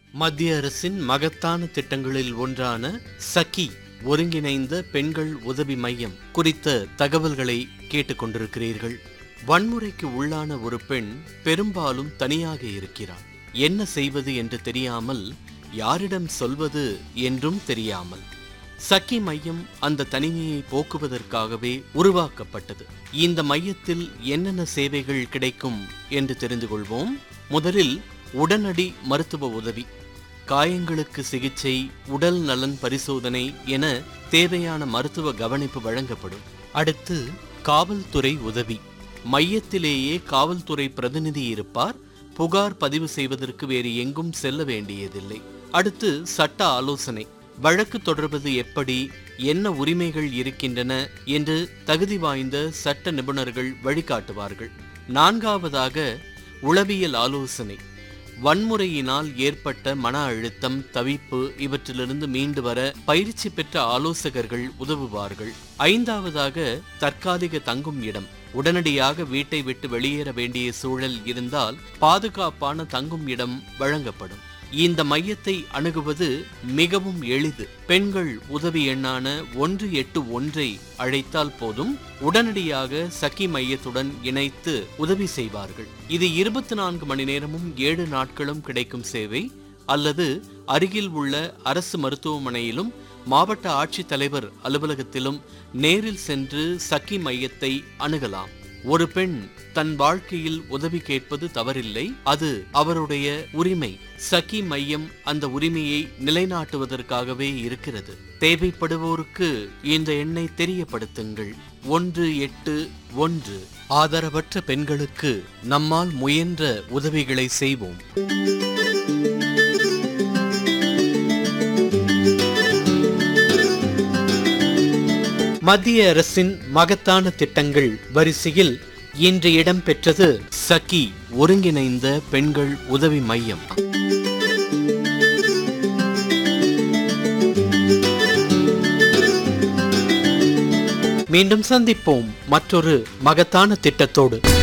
மத்திய அரசின் மகத்தான திட்டங்களில் ஒன்றான சகி ஒருங்கிணைந்த பெண்கள் உதவி மையம் குறித்த தகவல்களை கேட்டுக்கொண்டிருக்கிறீர்கள் வன்முறைக்கு உள்ளான ஒரு பெண் பெரும்பாலும் தனியாக இருக்கிறாள் என்ன செய்வது என்று தெரியாமல் யாரிடம் சொல்வது என்றும் தெரியாமல் சக்கி மையம் அந்த தனிமையை போக்குவதற்காகவே உருவாக்கப்பட்டது இந்த மையத்தில் என்னென்ன சேவைகள் கிடைக்கும் என்று தெரிந்து கொள்வோம் முதலில் உடனடி மருத்துவ உதவி காயங்களுக்கு சிகிச்சை உடல் நலன் பரிசோதனை என தேவையான மருத்துவ கவனிப்பு வழங்கப்படும் அடுத்து காவல்துறை உதவி மையத்திலேயே காவல்துறை பிரதிநிதி இருப்பார் புகார் பதிவு செய்வதற்கு வேறு எங்கும் செல்ல வேண்டியதில்லை அடுத்து சட்ட ஆலோசனை வழக்கு தொடர்வது எப்படி என்ன உரிமைகள் இருக்கின்றன என்று தகுதி வாய்ந்த சட்ட நிபுணர்கள் வழிகாட்டுவார்கள் நான்காவதாக உளவியல் ஆலோசனை வன்முறையினால் ஏற்பட்ட மன அழுத்தம் தவிப்பு இவற்றிலிருந்து மீண்டு வர பயிற்சி பெற்ற ஆலோசகர்கள் உதவுவார்கள் ஐந்தாவதாக தற்காலிக தங்கும் இடம் உடனடியாக வீட்டை விட்டு வெளியேற வேண்டிய சூழல் இருந்தால் பாதுகாப்பான தங்கும் இடம் வழங்கப்படும் இந்த மையத்தை அணுகுவது மிகவும் எளிது பெண்கள் உதவி எண்ணான ஒன்று எட்டு ஒன்றை அழைத்தால் போதும் உடனடியாக சகி மையத்துடன் இணைத்து உதவி செய்வார்கள் இது இருபத்தி நான்கு மணி நேரமும் ஏழு நாட்களும் கிடைக்கும் சேவை அல்லது அருகில் உள்ள அரசு மருத்துவமனையிலும் மாவட்ட ஆட்சித்தலைவர் அலுவலகத்திலும் நேரில் சென்று சகி மையத்தை அணுகலாம் ஒரு பெண் தன் வாழ்க்கையில் உதவி கேட்பது தவறில்லை அது அவருடைய உரிமை சகி மையம் அந்த உரிமையை நிலைநாட்டுவதற்காகவே இருக்கிறது தேவைப்படுவோருக்கு இந்த எண்ணை தெரியப்படுத்துங்கள் ஒன்று எட்டு ஒன்று ஆதரவற்ற பெண்களுக்கு நம்மால் முயன்ற உதவிகளை செய்வோம் மத்திய அரசின் மகத்தான திட்டங்கள் வரிசையில் இன்று இடம்பெற்றது சகி ஒருங்கிணைந்த பெண்கள் உதவி மையம் மீண்டும் சந்திப்போம் மற்றொரு மகத்தான திட்டத்தோடு